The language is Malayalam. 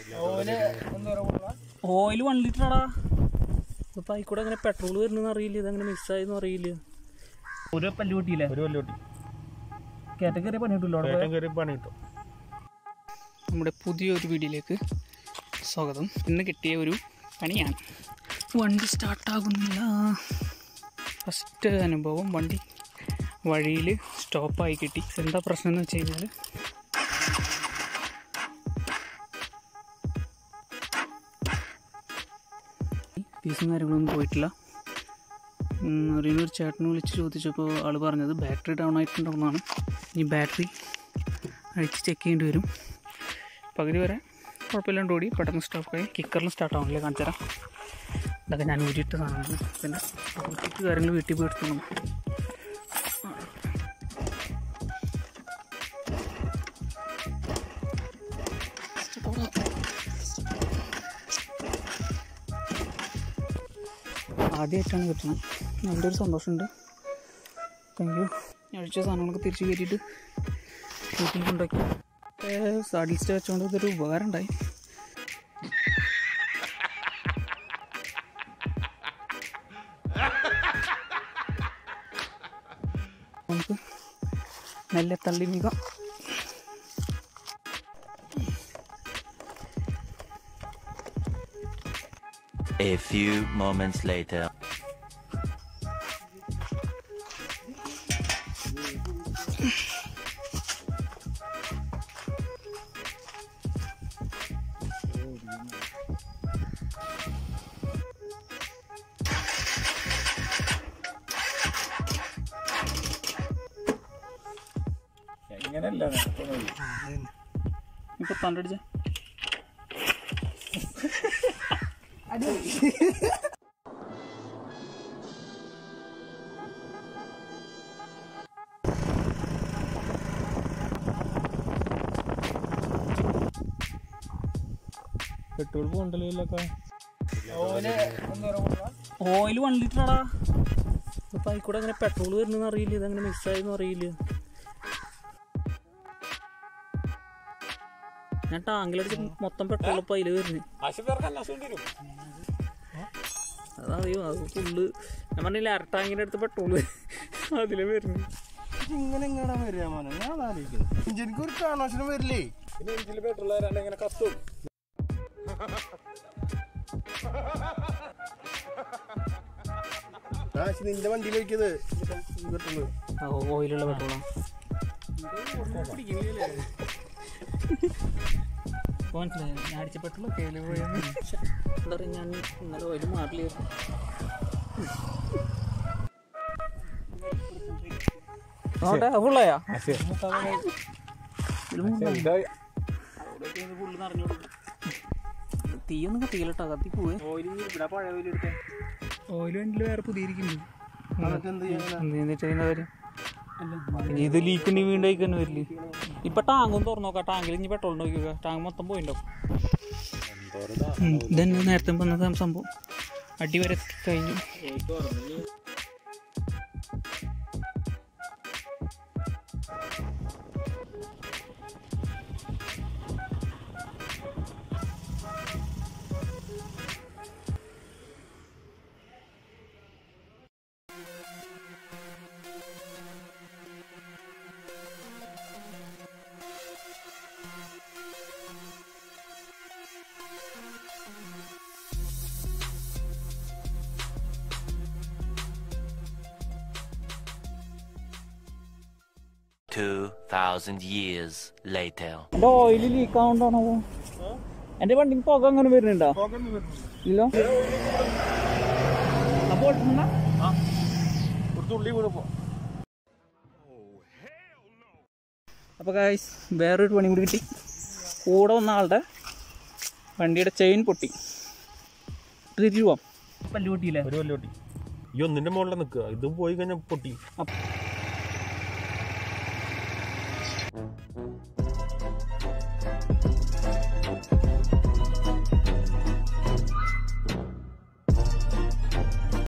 ഓയിൽ വൺ ലിറ്റർ ആടാ ഇപ്പൊ ആയിക്കൂടെ അങ്ങനെ പെട്രോൾ വരുന്നെന്ന് അറിയില്ല ഇതങ്ങനെ മിസ്സായെന്ന് അറിയില്ല ഒരു പല്ല് കൂട്ടിയില്ലേ ഒരു കൊല്ലോട്ടി കയറ്റ കയറിയ പണി കിട്ടില്ല അവിടെ ഏറ്റവും കയറി പണി കിട്ടും നമ്മുടെ പുതിയൊരു വീഡിയോയിലേക്ക് സ്വാഗതം ഇന്ന് കിട്ടിയ ഒരു പണിയാണ് വണ്ടി സ്റ്റാർട്ടാകുന്നില്ല ഫസ്റ്റ് അനുഭവം വണ്ടി വഴിയിൽ സ്റ്റോപ്പായി കിട്ടി എന്താ പ്രശ്നം എന്ന് വെച്ച് കഴിഞ്ഞാൽ പീസും കാര്യങ്ങളൊന്നും പോയിട്ടില്ല അറിയുന്ന ഒരു ചേട്ടനെ വിളിച്ച് ചോദിച്ചപ്പോൾ ആൾ പറഞ്ഞത് ബാറ്ററി ഡൗൺ ആയിട്ടുണ്ടെന്നാണ് ഈ ബാറ്ററി അഴിച്ച് ചെക്ക് ചെയ്യേണ്ടി വരും പകുതി വരെ കുഴപ്പമില്ലാണ്ട് ഓടി പെട്ടെന്ന് സ്റ്റോപ്പായി കിക്കറിലും സ്റ്റാർട്ട് ആവണില്ലേ കാണിച്ചു തരാം ഇതൊക്കെ ഞാൻ ഊരിയിട്ട സാധനമാണ് പിന്നെ ഊറ്റിട്ട് കാര്യങ്ങൾ വീട്ടിൽ പോയി എടുത്തു ആദ്യമായിട്ടാണ് കിട്ടുന്നത് അതിൻ്റെ ഒരു സന്തോഷമുണ്ട് താങ്ക് യു ഞാൻ അഴിച്ച സാധനങ്ങളൊക്കെ തിരിച്ച് കയറ്റിയിട്ട് വീട്ടിൽ കൊണ്ടാക്കി സാഡിൽ സ്റ്റേ വെച്ചുകൊണ്ട് ഇതൊരു ഉപകാരം ഉണ്ടായി നമുക്ക് മെല്ലെ തള്ളി നീക്കാം A few moments later. ഇങ്ങനെയല്ല ഇപ്പൊ തണ്ടടിച്ച പെട്രോൾ പോകണ്ടല്ലോ ഓയിൽ വൺ ലിറ്റർ ആടാ ഇപ്പൊ ആയിക്കൂടെ അങ്ങനെ പെട്രോൾ വരുന്നെന്ന് അറിയില്ല ഇതങ്ങനെ മിസ്സായെന്ന് അറിയില്ല ഞാൻ ടാങ്കിലടിച്ച് മൊത്തം പെട്രോൾ ഇപ്പൊ അതിൽ വരുന്നത് അതറിയോ അത് ഫുള്ള് ഞാൻ പറഞ്ഞില്ല അര ടാങ്കിൻ്റെ അടുത്ത് പെട്രോൾ അതിലെ വരുന്നു ഇങ്ങനെ ഇങ്ങനെ വരിക മോനെ ഞാൻ ആലോചിക്കുന്നു എനിക്ക് ഒരു കാണാശനം വരില്ലേ പിന്നെ എഞ്ചിൽ പെട്രോൾ തരാണ്ട് ഇങ്ങനെ കത്തും കാശ് നിന്റെ വണ്ടിയിൽ ഒഴിക്കത് പെട്രോള് ഓയിലുള്ള പെട്രോളാണ് മനസ്സിലായി ഞാൻ അടിച്ച പെട്രോൾ കേളി പോയെന്ന് എന്താ പറയുക ഞാൻ ഇന്നലെ ഓയിൽ മാറില്ലായിരുന്നു നോട്ടെ ഫുള്ളായാ ഫുള്ള് നിറഞ്ഞു തീയൊന്നും കത്തിയില്ലട്ടോ കത്തി പോവേ ഓയിൽ വണ്ടിയിൽ വേറെ പുതിയിരിക്കുന്നു എന്നിട്ട് എന്ത് ചെയ്യാനാ എന്നിട്ട് അതിന്റെ കാര്യം ഇനി ഇത് ലീക്ക് ഉണ്ടെങ്കിൽ വീണ്ടും അയക്കാൻ വരില്ലേ ഇപ്പൊ ടാങ്കും തുറന്നു നോക്കാം ടാങ്കിൽ ഇനി പെട്രോൾ നോക്കിയോക്കാം ടാങ്ക് മൊത്തം പോയിണ്ടാവും ഇതന്നെ നേരത്തെ വന്ന സംഭവം അടി വരെ കഴിഞ്ഞു Two thousand years later. എന്റെ ഓയിൽ ലീക്ക് ആവുണ്ടാണോ എന്റെ വണ്ടിക്ക് പുക അങ്ങനെ വരുന്നുണ്ടോ ഇല്ലോ അപ്പോൾ ഒരു തുള്ളി വീണ് പോ അപ്പോൾ ഗായ്സ് വേറൊരു പണി കൂടി കിട്ടി കൂടെ വന്ന ആളുടെ വണ്ടിയുടെ ചെയിൻ പൊട്ടി തിരിച്ചു പോവാം പല്ല് പൊട്ടിയില്ലേ ഒരു കൊല്ലോട്ടി ഈ ഒന്നിന്റെ മുകളിൽ നിൽക്കുക ഇത് പോയി കഴിഞ്ഞാൽ പൊട്ടി